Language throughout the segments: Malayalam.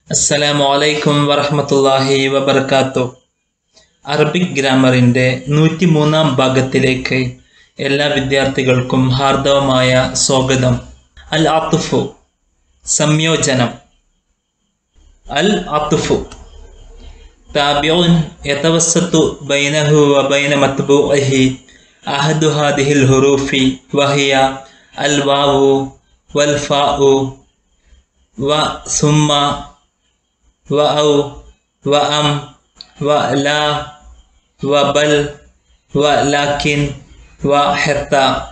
അസ്സലാമു അലൈക്കും വറഹ്മത്തുള്ളാഹി വബർക്കാത്തു അറബിക് ഗ്രാമറിൻ്റെ നൂറ്റി മൂന്നാം ഭാഗത്തിലേക്ക് എല്ലാ വിദ്യാർത്ഥികൾക്കും ഹാർദവമായ സ്വാഗതം അൽ അത്തുഫു സംയോജനം അൽ അത്തുഫു താബിഉൻ യതവസ്സത്തു ബൈനഹു വബൈന മത്ബൂഇഹി അഹദു ഹാദിഹിൽ ഹുറൂഫി വഹിയ അൽ വാവു വൽ ഫാഉ വ സുമ്മ വ ഔ വ അം വ ലാ വ ബൽ വ ലാക്കിൻ വ ഹെത്ത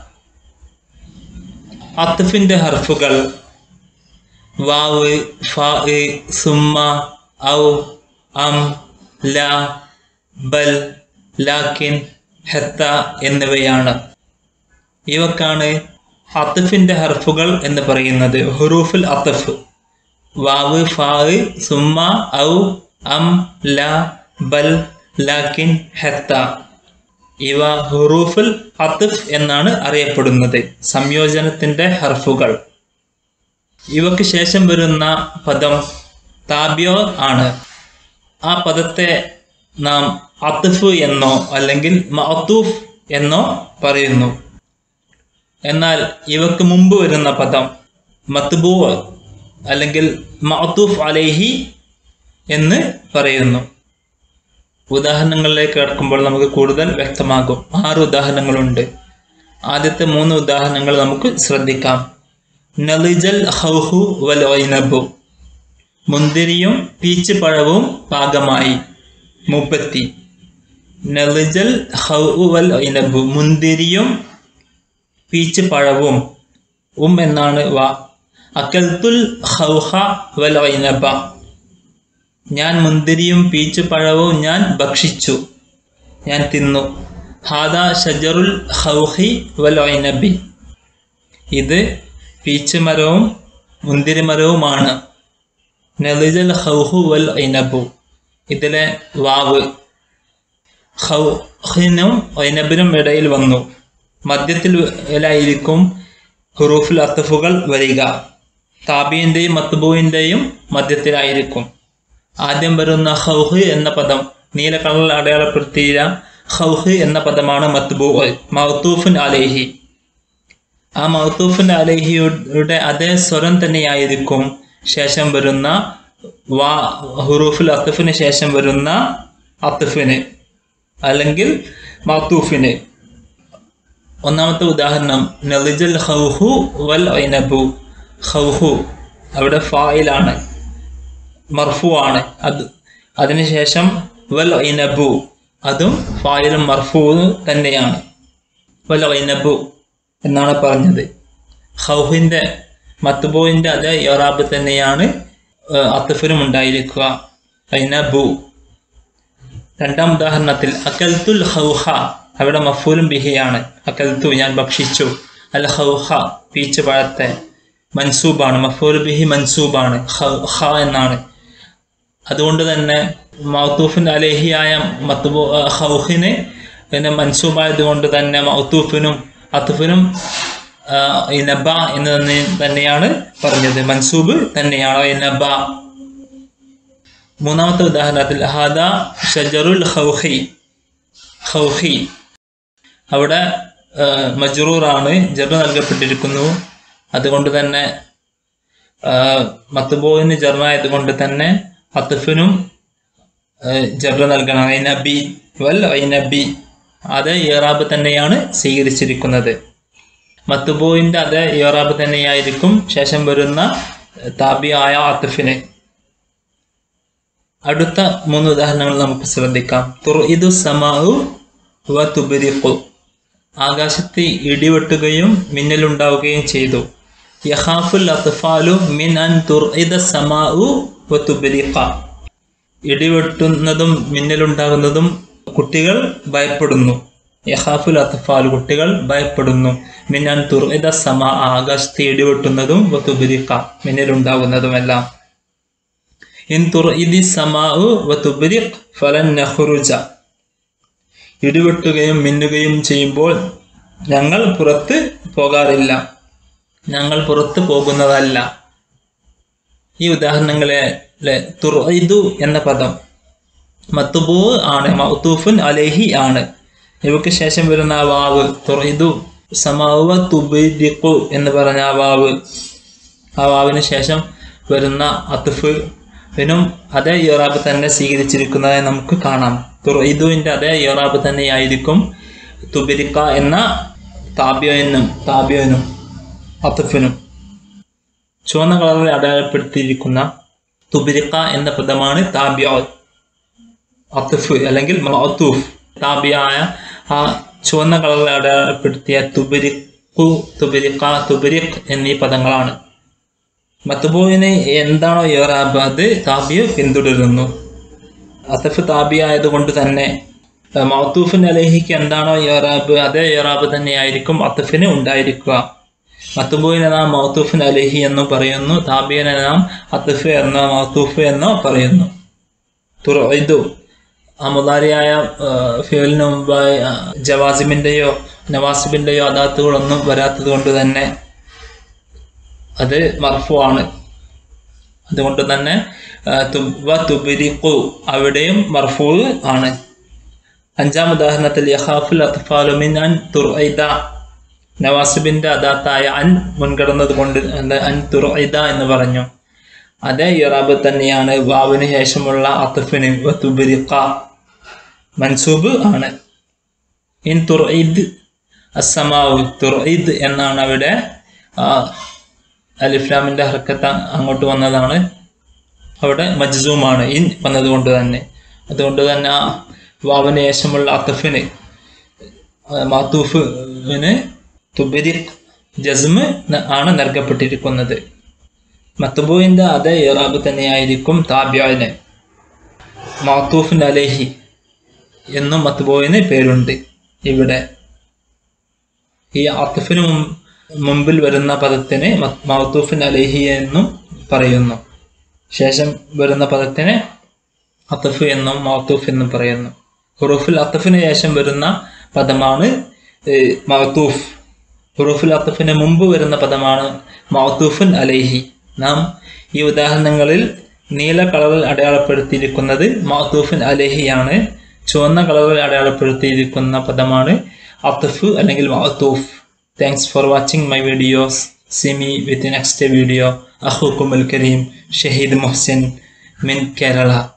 അത്തുഫിൻ്റെ ഹർഫുകൾ വാവ് ഫ സുമ്മ ഔ അം ല ബൽ ലാക്കിൻ ഹെത്ത എന്നിവയാണ് ഇവക്കാണ് അത്തഫിൻ്റെ ഹർഫുകൾ എന്ന് പറയുന്നത് ഹുറൂഫുൽ അത്തഫ് വാവ് ഫാവ് സുമ്മ ഔ അം ല ബൽ ലാക്കിൻ ഹെത്ത ഇവ ഹുറൂഫുൽ അത്തഫ് എന്നാണ് അറിയപ്പെടുന്നത് സംയോജനത്തിൻ്റെ ഹർഫുകൾ ഇവക്ക് ശേഷം വരുന്ന പദം താബ്യോ ആണ് ആ പദത്തെ നാം അത്തുഫ് എന്നോ അല്ലെങ്കിൽ മഅത്തൂഫ് എന്നോ പറയുന്നു എന്നാൽ ഇവക്ക് മുമ്പ് വരുന്ന പദം മത്ബൂ അല്ലെങ്കിൽ മഅത്തൂഫ് അലൈഹി എന്ന് പറയുന്നു ഉദാഹരണങ്ങളിലേക്ക് കിടക്കുമ്പോൾ നമുക്ക് കൂടുതൽ വ്യക്തമാകും ആറ് ഉദാഹരണങ്ങളുണ്ട് ആദ്യത്തെ മൂന്ന് ഉദാഹരണങ്ങൾ നമുക്ക് ശ്രദ്ധിക്കാം നലിജൽ ഹൗഹു വൽ ഐനബു മുന്തിരിയും പീച്ച് പഴവും പാകമായി മുപ്പത്തി നലിജൽ ഹൗ വൽ ഐനബു മുന്തിരിയും പീച്ച് പഴവും ഉം എന്നാണ് വ അക്കൽത്തുൽ ഹൗഹ വൽ ഐനബ ഞാൻ മുന്തിരിയും പീച്ചു പഴവും ഞാൻ ഭക്ഷിച്ചു ഞാൻ തിന്നു ഹാദ ഷജറുൽ ഹൗഹി വൽ ഐനബി ഇത് പീച്ച് മരവും മുന്തിരി മരവുമാണ് നലിജൽ ഹൗഹു വൽ ഐനബു ഇതിലെ വാവ് ഹൗഹിനും ഐനബിനും ഇടയിൽ വന്നു മധ്യത്തിലായിരിക്കും ഹുറൂഫുൽ അത്തഫുകൾ വരിക താബിയൻ്റെയും മത്തുബുവിൻ്റെയും മധ്യത്തിലായിരിക്കും ആദ്യം വരുന്ന ഹൗഹ് എന്ന പദം നീല കളറിൽ അടയാളപ്പെടുത്തിയ ഹൗഹ് എന്ന പദമാണ് മത്ബൂ മൗത്തൂഫുൻ അലേഹി ആ മൗത്തൂഫുൻ അലേഹിയുടെ അതേ സ്വരം തന്നെയായിരിക്കും ശേഷം വരുന്ന വാ ഹുറൂഫുൽ അത്തഫിന് ശേഷം വരുന്ന അത്തഫിന് അല്ലെങ്കിൽ മൗത്തൂഫിന് ഒന്നാമത്തെ ഉദാഹരണം നലിജൽ ഹൗഹു വൽ ഐനബു ഹൗഹു അവിടെ ഫായിലാണ് മർഫു ആണ് അത് അതിനുശേഷം വൽ ഐനബു അതും ഫായിലും മർഫു തന്നെയാണ് വൽ ഐനബു എന്നാണ് പറഞ്ഞത് ഹൗഹിൻ്റെ മത്തുബോയിൻ്റെ അതേ യൊറാബ് തന്നെയാണ് അത്തഫിനും ഉണ്ടായിരിക്കുക ഐനബു രണ്ടാം ഉദാഹരണത്തിൽ അക്കൽത്തുൽ ഹൗഹ അവിടെ മഫൂലും ബിഹിയാണ് അക്കൽത്തു ഞാൻ ഭക്ഷിച്ചു അൽ ഹൗഹ പീച്ച് പഴത്തെ മൻസൂബാണ് മഫൂൽ ബിഹി മൻസൂബാണ് ഹ എന്നാണ് അതുകൊണ്ട് തന്നെ മൗത്തൂഫിൻ അലേഹിയായ മത്തുബു ഹൗഹിന് പിന്നെ മൻസൂബായതുകൊണ്ട് തന്നെ മൗത്തൂഫിനും അത്തുഫിനും ഇനബ എന്ന് തന്നെ തന്നെയാണ് പറഞ്ഞത് മൻസൂബ് തന്നെയാണ് ഇനബ മൂന്നാമത്തെ ഉദാഹരണത്തിൽ ഹാദ ഷജറുൽ ഹൗഹി ഹൗഹി അവിടെ മജ്റൂറാണ് ജറ് നൽകപ്പെട്ടിരിക്കുന്നു അതുകൊണ്ട് തന്നെ മത്തുബോയിന് ജറായത് കൊണ്ട് തന്നെ അത്തുഫിനും ജറ് നൽകണം ഐനബി വൽ ഐനബി അതേ ഇയറാബ് തന്നെയാണ് സ്വീകരിച്ചിരിക്കുന്നത് മത്തുബോയിൻ്റെ അതേ ഇയറാബ് തന്നെയായിരിക്കും ശേഷം വരുന്ന താബിയായ അത്തുഫിന് അടുത്ത മൂന്ന് ഉദാഹരണങ്ങൾ നമുക്ക് ശ്രദ്ധിക്കാം തുർഇദു സമാഉ വ തുബരിഖു ആകാശത്ത് ഇടിവെട്ടുകയും മിന്നലുണ്ടാവുകയും ചെയ്തു യഹാഫുൽ അത്ഫാലു മിൻ അൻ തുർഇദ സമാഉ വ തുബരിഖ ഇടിവെട്ടുന്നതും മിന്നലുണ്ടാകുന്നതും കുട്ടികൾ ഭയപ്പെടുന്നു യഹാഫുൽ അത്ഫാൽ കുട്ടികൾ ഭയപ്പെടുന്നു മിൻ അൻ തുർഇദ സമ ആകാശത്ത് ഇടിവെട്ടുന്നതും വ തുബരിഖ മിന്നലുണ്ടാകുന്നതുമെല്ലാം ഇൻ തുർഇദി സമാഉ വ തുബരിഖ് ഫലൻ നഖ്റുജ ഇടിവെട്ടുകയും മിന്നുകയും ചെയ്യുമ്പോൾ ഞങ്ങൾ പുറത്ത് പോകാറില്ല ഞങ്ങൾ പുറത്ത് പോകുന്നതല്ല ഈ ഉദാഹരണങ്ങളെ തുറൈദു എന്ന പദം മത്തുബൂ ആണ് മൗത്തൂഫുൻ അലേഹി ആണ് ഇവക്ക് ശേഷം വരുന്ന ആ വാവ് തുറൈദു സമാവ തുബിരിഖു എന്ന് പറഞ്ഞ ആ വാവ് ആ വാവിന് ശേഷം വരുന്ന അത്തുഫിനും അതേ ഇറാബ് തന്നെ സ്വീകരിച്ചിരിക്കുന്നതായി നമുക്ക് കാണാം തുറൈദുവിൻ്റെ അതേ ഇറാബ് തന്നെയായിരിക്കും തുബിരിക്ക എന്ന താബ്യോനും താബ്യോനും അത്തുഫിനും ചുവന്ന കളറിൽ അടയാളപ്പെടുത്തിയിരിക്കുന്ന തുബിരിക്ക എന്ന പദമാണ് താബ്യോ അത്തുഫ് അല്ലെങ്കിൽ മഅത്തൂഫ് താബിയായ ആ ചുവന്ന കളറിൽ അടയാളപ്പെടുത്തിയ തുബിരിക്കു തുബിരിക്ക തുബിരിക് എന്നീ പദങ്ങളാണ് മത്തുബോയിന് എന്താണോ ഇറാബ് അത് താബിയ പിന്തുടരുന്നു അത്തഫ് താബി ആയതുകൊണ്ട് തന്നെ മൗത്തൂഫിൻ അലഹിക്ക് എന്താണോ ഇറാബ് അതേ ഇറാബ് തന്നെയായിരിക്കും അത്തഫിന് ഉണ്ടായിരിക്കുക മത്തുബോയിനെ നാം മൗത്തൂഫിൻ അലഹി എന്നും പറയുന്നു താബിയനെ നാം അത്തഫ് എന്നോ മൗത്തൂഫ് എന്നോ പറയുന്നു തുറൈദു അമുദാരിയായ ഫിയലിന് മുമ്പായി ജവാസിബിൻ്റെയോ നവാസിബിൻ്റെയോ അദാത്തുകളൊന്നും വരാത്തത് കൊണ്ട് തന്നെ അത് മർഫു ആണ് അതുകൊണ്ട് തന്നെ തുബിരിഖു അവിടെയും മർഫു ആണ് അഞ്ചാം ഉദാഹരണത്തിൽ യഹാഫുൽ അത്ഫാലുമിൻ അൻ തുർഇദ നവാസിബിന്റെ അദാത്തായ അൻ മുൻകടന്നത് കൊണ്ട് അൻ തുർഇദ എന്ന് പറഞ്ഞു അതേ ഇറാബ് തന്നെയാണ് വാവിന് ശേഷമുള്ള അത്തഫിന് തുബിരിഖ മൻസൂബ് ആണ് ഇൻ തുർഇദ് അസമാവ് തുർഇദ് എന്നാണ് അവിടെ അലിഫ്ലാമിന്റെ ഹർക്കത്ത് അങ്ങോട്ട് വന്നതാണ് അവിടെ മജ്സൂമാണ് ഇൻ വന്നതുകൊണ്ട് തന്നെ അതുകൊണ്ട് തന്നെ ആ വാവിന് ശേഷമുള്ള അത്തഫിന് മാത്തൂഫിന് തുബിരിഖ് ജസ്മ് ആണ് നൽകപ്പെട്ടിരിക്കുന്നത് മത്തുബുവിൻ്റെ അതേ ഇറാബ് തന്നെയായിരിക്കും താബ്യാന് മാത്തൂഫിൻ അലേഹി എന്നും മത്തുബോയിന് പേരുണ്ട് ഇവിടെ ഈ അത്തഫിന് മുമ്പിൽ വരുന്ന പദത്തിന് മൗത്തൂഫിൻ അലേഹി എന്നും പറയുന്നു ശേഷം വരുന്ന പദത്തിന് അത്തഫ് എന്നും മൗത്തൂഫ് എന്നും പറയുന്നു ഹുറൂഫുൽ അത്തഫിന് ശേഷം വരുന്ന പദമാണ് മൗത്തൂഫ് ഹുറൂഫുൽ അത്തഫിന് മുമ്പ് വരുന്ന പദമാണ് മൗത്തൂഫുൻ അലേഹി നാം ഈ ഉദാഹരണങ്ങളിൽ നീല കളറിൽ അടയാളപ്പെടുത്തിയിരിക്കുന്നത് മൗത്തൂഫുൻ അലേഹിയാണ് ചുവന്ന കളറിൽ അടയാളപ്പെടുത്തിയിരിക്കുന്ന പദമാണ് അത്തഫ് അല്ലെങ്കിൽ മൗത്തൂഫ് Thanks for watching my videos. See me with the next video. أخوكم الكريم شهيد محسن من كيرلا